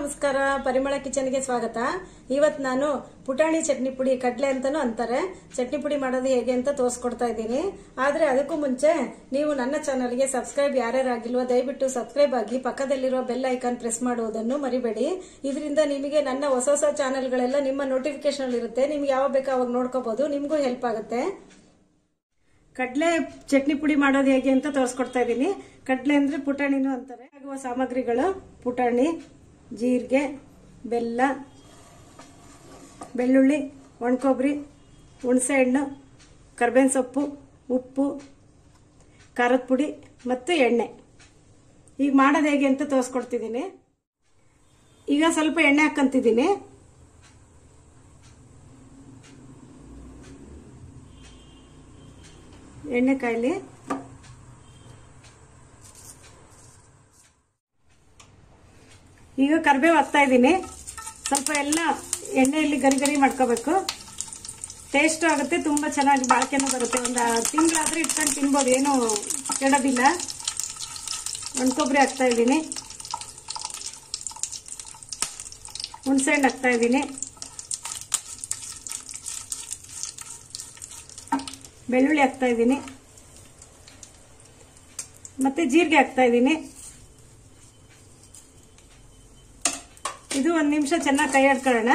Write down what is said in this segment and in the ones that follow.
ನಮಸ್ಕಾರ ಪರಿಮಳ ಕಿಚನ್ಗೆ ಸ್ವಾಗತ ಇವತ್ತು ನಾನು ಪುಟಾಣಿ ಚಟ್ನಿ ಪುಡಿ ಕಡ್ಲೆ ಅಂತಾನೂ ಅಂತಾರೆ ಚಟ್ನಿ ಪುಡಿ ಮಾಡೋದು ಹೇಗೆ ಅಂತ ತೋರಿಸ್ಕೊಡ್ತಾ ಇದ್ದೀನಿ ಆದ್ರೆ ಅದಕ್ಕೂ ಮುಂಚೆ ನೀವು ನನ್ನ ಚಾನಲ್ಗೆ ಸಬ್ಸ್ಕ್ರೈಬ್ ಯಾರ್ಯಾರಾಗಿಲ್ವೋ ದಯವಿಟ್ಟು ಸಬ್ಸ್ಕ್ರೈಬ್ ಆಗಿ ಪಕ್ಕದಲ್ಲಿರೋ ಬೆಲ್ ಐಕಾನ್ ಪ್ರೆಸ್ ಮಾಡುವುದನ್ನು ಮರಿಬೇಡಿ ಇದರಿಂದ ನಿಮಗೆ ನನ್ನ ಹೊಸ ಹೊಸ ಚಾನೆಲ್ಗಳೆಲ್ಲ ನಿಮ್ಮ ನೋಟಿಫಿಕೇಶನ್ ಇರುತ್ತೆ ನಿಮ್ಗೆ ಯಾವಾಗ ಬೇಕೋ ಅವಾಗ ನೋಡ್ಕೋಬಹುದು ನಿಮಗೂ ಹೆಲ್ಪ್ ಆಗುತ್ತೆ ಕಡಲೆ ಚಟ್ನಿ ಪುಡಿ ಮಾಡೋದು ಹೇಗೆ ಅಂತ ತೋರಿಸ್ಕೊಡ್ತಾ ಇದ್ದೀನಿ ಕಡಲೆ ಅಂದ್ರೆ ಪುಟಾಣಿನೂ ಅಂತಾರೆ ಆಗುವ ಸಾಮಗ್ರಿಗಳು ಪುಟಾಣಿ ಜೀರಿಗೆ ಬೆಲ್ಲ ಬೆಳ್ಳುಳ್ಳಿ ಒಣಕೊಬ್ಬರಿ ಹುಣಸೆಹಣ್ಣು ಕರ್ಬೇವಿನ ಸೊಪ್ಪು ಉಪ್ಪು ಖಾರದ ಪುಡಿ ಮತ್ತು ಎಣ್ಣೆ ಈಗ ಮಾಡೋದು ಹೇಗೆ ಅಂತ ತೋರಿಸ್ಕೊಡ್ತಿದ್ದೀನಿ ಈಗ ಸ್ವಲ್ಪ ಎಣ್ಣೆ ಹಾಕ್ಕಂತಿದ್ದೀನಿ ಎಣ್ಣೆ ಕಾಯಿಲಿ ಈಗ ಕರಿಬೇವು ಹಾಕ್ತಾ ಇದ್ದೀನಿ ಸ್ವಲ್ಪ ಎಲ್ಲ ಎಣ್ಣೆಯಲ್ಲಿ ಗರಿ ಗರಿ ಮಾಡ್ಕೋಬೇಕು ಟೇಸ್ಟ್ ಆಗುತ್ತೆ ತುಂಬಾ ಚೆನ್ನಾಗಿ ಬಾಳ್ಕೆನೂ ಬರುತ್ತೆ ಒಂದು ತಿಂಗಳಾದ್ರೆ ಇಟ್ಕೊಂಡು ತಿನ್ಬೋದು ಏನು ಕೆಡೋದಿಲ್ಲ ಒಣಕೊಬ್ಬರಿ ಹಾಕ್ತಾ ಇದ್ದೀನಿ ಹುಣಸೆಹಣ್ಣು ಹಾಕ್ತಾ ಇದ್ದೀನಿ ಬೆಳ್ಳುಳ್ಳಿ ಹಾಕ್ತಾ ಇದ್ದೀನಿ ಮತ್ತೆ ಜೀರಿಗೆ ಹಾಕ್ತಾ ಇದ್ದೀನಿ ಇದು ಒಂದು ನಿಮಿಷ ಚೆನ್ನಾಗಿ ಕೈ ಆಡ್ಕೊಳ್ಳೋಣ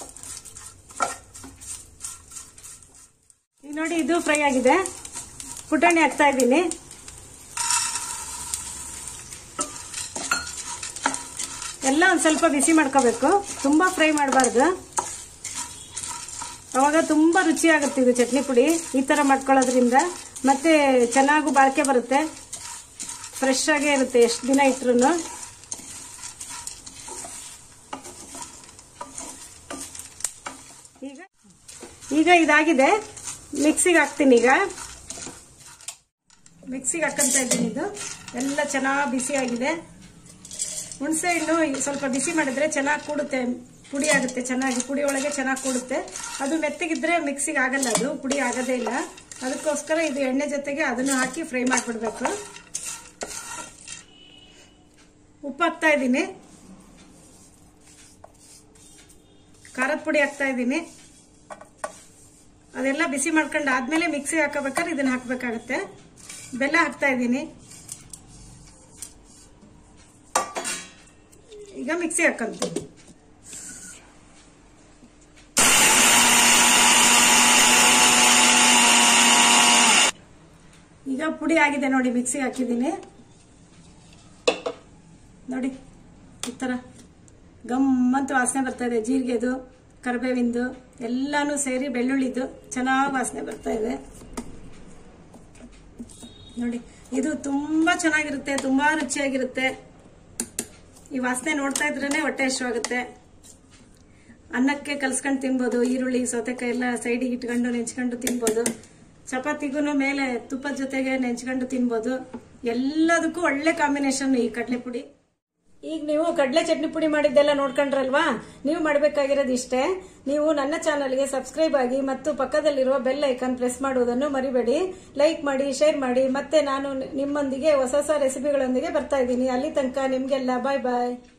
ಈಗ ನೋಡಿ ಇದು ಫ್ರೈ ಆಗಿದೆ ಪುಟಾಣಿ ಹಾಕ್ತಾ ಇದ್ದೀನಿ ಎಲ್ಲ ಒಂದು ಸ್ವಲ್ಪ ಬಿಸಿ ಮಾಡ್ಕೋಬೇಕು ತುಂಬಾ ಫ್ರೈ ಮಾಡಬಾರ್ದು ಅವಾಗ ತುಂಬಾ ರುಚಿ ಆಗುತ್ತೆ ಇದು ಚಟ್ನಿ ಪುಡಿ ಈ ತರ ಮಾಡ್ಕೊಳ್ಳೋದ್ರಿಂದ ಮತ್ತೆ ಚೆನ್ನಾಗೂ ಬಾಳಿಕೆ ಬರುತ್ತೆ ಫ್ರೆಶ್ ಆಗೇ ಇರುತ್ತೆ ಎಷ್ಟು ದಿನ ಇಟ್ರು ಈಗ ಈಗ ಇದಾಗಿದೆ ಮಿಕ್ಸಿಗೆ ಹಾಕ್ತೀನಿ ಈಗ ಮಿಕ್ಸಿಗೆ ಹಾಕಂತ ಇದ್ದೀನಿ ಇದು ಎಲ್ಲ ಚೆನ್ನಾಗಿ ಬಿಸಿ ಆಗಿದೆ ಹುಣಸೆ ಹಣ್ಣು ಸ್ವಲ್ಪ ಬಿಸಿ ಮಾಡಿದ್ರೆ ಚೆನ್ನಾಗಿ ಕೂಡುತ್ತೆ ಪುಡಿ ಆಗುತ್ತೆ ಚೆನ್ನಾಗಿ ಪುಡಿ ಒಳಗೆ ಚೆನ್ನಾಗಿ ಕೂಡುತ್ತೆ ಅದು ಮೆತ್ತಗಿದ್ರೆ ಮಿಕ್ಸಿಗೆ ಆಗಲ್ಲ ಅದು ಪುಡಿ ಆಗೋದೇ ಇಲ್ಲ ಅದಕ್ಕೋಸ್ಕರ ಇದು ಎಣ್ಣೆ ಜೊತೆಗೆ ಅದನ್ನು ಹಾಕಿ ಫ್ರೈ ಮಾಡಿಬಿಡ್ಬೇಕು ಉಪ್ಪು ಹಾಕ್ತಾ ಇದ್ದೀನಿ ಖಾರದ ಪುಡಿ ಹಾಕ್ತಾ ಇದ್ದೀನಿ ಅದೆಲ್ಲ ಬಿಸಿ ಮಾಡ್ಕೊಂಡು ಆದ್ಮೇಲೆ ಮಿಕ್ಸಿ ಹಾಕೋಬೇಕಾದ್ರೆ ಇದನ್ನ ಹಾಕಬೇಕಾಗತ್ತೆ ಬೆಲ್ಲ ಹಾಕ್ತಾ ಇದ್ದೀನಿ ಈಗ ಮಿಕ್ಸಿ ಹಾಕಂತೀನಿ ಈಗ ಪುಡಿ ಆಗಿದೆ ನೋಡಿ ಮಿಕ್ಸಿಗೆ ಹಾಕಿದ್ದೀನಿ ನೋಡಿ ಈ ಥರ ಗಮ್ಮಂತ ವಾಸನೆ ಬರ್ತಾ ಇದೆ ಜೀರಿಗೆದು ಕರಿಬೇವಿಂದು ಎಲ್ಲಾನು ಸೇರಿ ಬೆಳ್ಳುಳ್ಳಿದು ಚೆನ್ನಾಗಿ ವಾಸನೆ ಬರ್ತಾ ಇದೆ ನೋಡಿ ಇದು ತುಂಬಾ ಚೆನ್ನಾಗಿರುತ್ತೆ ತುಂಬಾ ರುಚಿಯಾಗಿರುತ್ತೆ ಈ ವಾಸನೆ ನೋಡ್ತಾ ಇದ್ರೇನೆ ಹೊಟ್ಟೆ ಆಗುತ್ತೆ ಅನ್ನಕ್ಕೆ ಕಲ್ಸ್ಕೊಂಡು ತಿನ್ಬೋದು ಈರುಳ್ಳಿ ಸೌತೆಕಾಯಿ ಎಲ್ಲ ಸೈಡಿಗೆ ಇಟ್ಕೊಂಡು ನೆಂಚ್ಕೊಂಡು ತಿನ್ಬೋದು ಚಪಾತಿಗೂ ಮೇಲೆ ತುಪ್ಪದ ಜೊತೆಗೆ ನೆಂಚ್ಕೊಂಡು ತಿನ್ಬೋದು ಎಲ್ಲದಕ್ಕೂ ಒಳ್ಳೆ ಕಾಂಬಿನೇಷನ್ ಈ ಕಡಲೆ ಪುಡಿ ಈಗ ನೀವು ಕಡಲೆ ಚಟ್ನಿ ಪುಡಿ ಮಾಡಿದ್ದೆಲ್ಲ ನೋಡ್ಕೊಂಡ್ರಲ್ವಾ ನೀವು ಮಾಡಬೇಕಾಗಿರೋದು ಇಷ್ಟೇ ನೀವು ನನ್ನ ಚಾನಲ್ಗೆ ಸಬ್ಸ್ಕ್ರೈಬ್ ಆಗಿ ಮತ್ತು ಪಕ್ಕದಲ್ಲಿರುವ ಬೆಲ್ ಐಕಾನ್ ಪ್ರೆಸ್ ಮಾಡುವುದನ್ನು ಮರಿಬೇಡಿ ಲೈಕ್ ಮಾಡಿ ಶೇರ್ ಮಾಡಿ ಮತ್ತೆ ನಾನು ನಿಮ್ಮೊಂದಿಗೆ ಹೊಸ ಹೊಸ ರೆಸಿಪಿಗಳೊಂದಿಗೆ ಬರ್ತಾ ಇದ್ದೀನಿ ಅಲ್ಲಿ ತನಕ ನಿಮ್ಗೆಲ್ಲ ಬಾಯ್ ಬಾಯ್